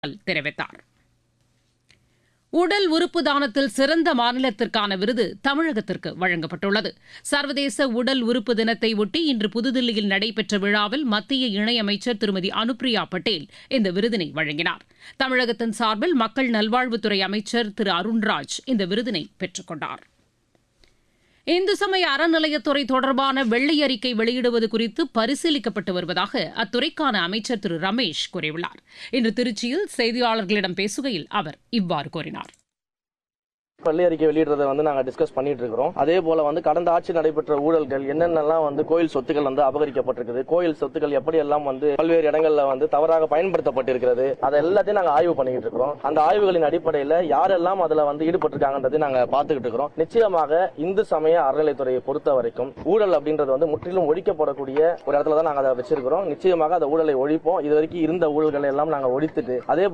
தெரிவித்தார் உடல் உறுப்பு தானத்தில் சிறந்த மாநிலத்திற்கான விருது தமிழகத்திற்கு வழங்கப்பட்டுள்ளது சர்வதேச உடல் உறுப்பு தினத்தை ஒட்டி இன்று புதுதில்லியில் நடைபெற்ற விழாவில் மத்திய இணையமைச்சர் திருமதி அனுப்பிரியா பட்டேல் இந்த விருதினை வழங்கினார் தமிழகத்தின் சார்பில் மக்கள் நல்வாழ்வுத்துறை அமைச்சர் திரு அருண்ராஜ் இந்த விருதினை பெற்றுக் கொண்டார் இந்து சமய அறநிலையத்துறை தொடர்பான வெள்ளை அறிக்கை வெளியிடுவது குறித்து பரிசீலிக்கப்பட்டு வருவதாக அத்துறைக்கான அமைச்சர் திரு ரமேஷ் கூறியுள்ளார் இன்று திருச்சியில் செய்தியாளர்களிடம் பேசுகையில் அவர் இவ்வாறு கூறினார் பள்ளி அறிக்கை வெளியிடுறதை வந்து நாங்க டிஸ்கஸ் பண்ணிட்டு இருக்கிறோம் அதே போல வந்து கடந்த ஆட்சி நடைபெற்ற ஊழல்கள் என்னென்னலாம் வந்து கோயில் சொத்துக்கள் வந்து அபகரிக்கப்பட்டிருக்குது கோயில் சொத்துக்கள் எப்படி எல்லாம் வந்து பல்வேறு இடங்கள்ல வந்து தவறாக பயன்படுத்தப்பட்டிருக்கிறது அதை எல்லாத்தையும் நாங்க ஆய்வு பண்ணிட்டு இருக்கிறோம் அந்த ஆய்வுகளின் அடிப்படையில யாரெல்லாம் அதுல வந்து ஈடுபட்டிருக்காங்கன்றதை நாங்க பார்த்துக்கிட்டு இருக்கிறோம் நிச்சயமாக இந்து சமய அறநிலைத்துறையை பொறுத்த வரைக்கும் ஊழல் அப்படின்றது வந்து முற்றிலும் ஒழிக்கப்படக்கூடிய ஒரு இடத்துல தான் நாங்க அதை வச்சிருக்கிறோம் நிச்சயமாக அந்த ஊழலை ஒழிப்போம் இது வரைக்கும் இருந்த ஊழல்களை எல்லாம் நாங்க ஒழித்துட்டு அதே